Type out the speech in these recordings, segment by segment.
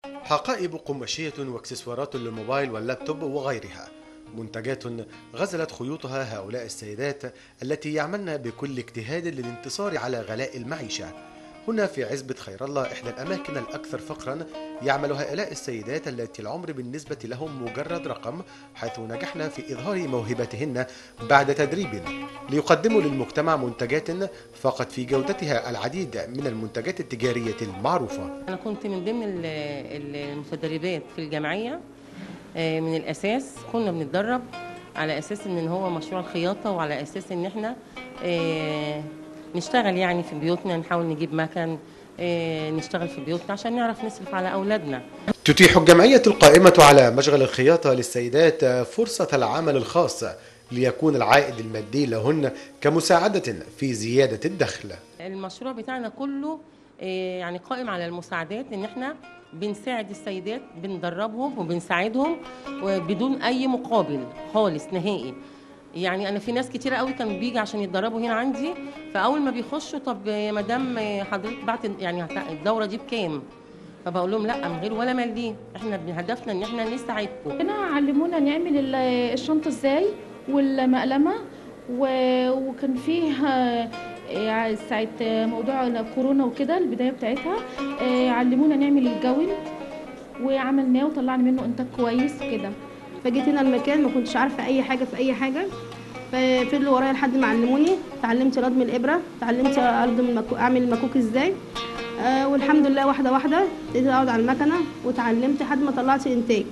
حقائب قماشية واكسسوارات للموبايل واللابتوب وغيرها منتجات غزلت خيوطها هؤلاء السيدات التي يعملن بكل اجتهاد للانتصار على غلاء المعيشة هنا في عزبة خير الله إحدى الأماكن الأكثر فقرا يعمل هؤلاء السيدات التي العمر بالنسبة لهم مجرد رقم حيث نجحن في إظهار موهبتهن بعد تدريب ليقدموا للمجتمع منتجات فقط في جودتها العديد من المنتجات التجارية المعروفة أنا كنت من ضمن ال- ال- المتدربات في الجمعية آه، من الأساس كنا بنتدرب على أساس إن هو مشروع الخياطة وعلى أساس إن إحنا آه، نشتغل يعني في بيوتنا نحاول نجيب مكن آه، نشتغل في بيوتنا عشان نعرف نصرف على أولادنا تتيح الجمعية القائمة على مشغل الخياطة للسيدات فرصة العمل الخاص ليكون العائد المادي لهن كمساعدة في زيادة الدخل المشروع بتاعنا كله آه، يعني قائم على المساعدات ان احنا بنساعد السيدات بندربهم وبنساعدهم بدون اي مقابل خالص نهائي يعني انا في ناس كتيره قوي كانوا بيجي عشان يتدربوا هنا عندي فاول ما بيخشوا طب يا مدام حضرتك بعت يعني هت- الدوره دي بكام فبقول لهم لا من غير ولا مليم احنا هدفنا ان احنا نساعدكم هنا علمونا نعمل ال- الشنطة ازاي والمقلمة و- وكان فيه آه، آه، ساعة موضوع كورونا وكده البداية بتاعتها آه، علمونا نعمل الجون وعملناه وطلعنا منه انتاج كويس كده فجيت هنا المكان ما كنتش عارفه اي حاجه في اي حاجه ففضلوا ورايا لحد ما علموني اتعلمت ردم الابره اتعلمت اردم المكو... اعمل المكوك ازاي آه والحمد لله واحده واحده ابتديت اقعد على المكنه واتعلمت لحد ما طلعت انتاج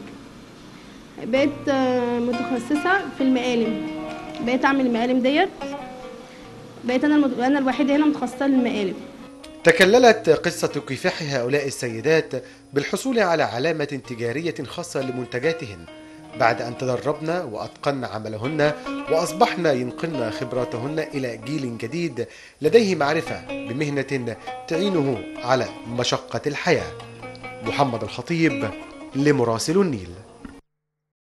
بقيت آه متخصصه في المقالم بقيت اعمل المقالم ديت بقيت انا المت... انا الوحيده هنا متخصصه للمقالم تكللت قصة كفاح هؤلاء السيدات بالحصول على علامة تجارية خاصة لمنتجاتهن بعد أن تدربن وأتقن عملهن وأصبحن ينقلن خبراتهن إلى جيل جديد لديه معرفة بمهنة تعينه على مشقة الحياة محمد الخطيب لمراسل النيل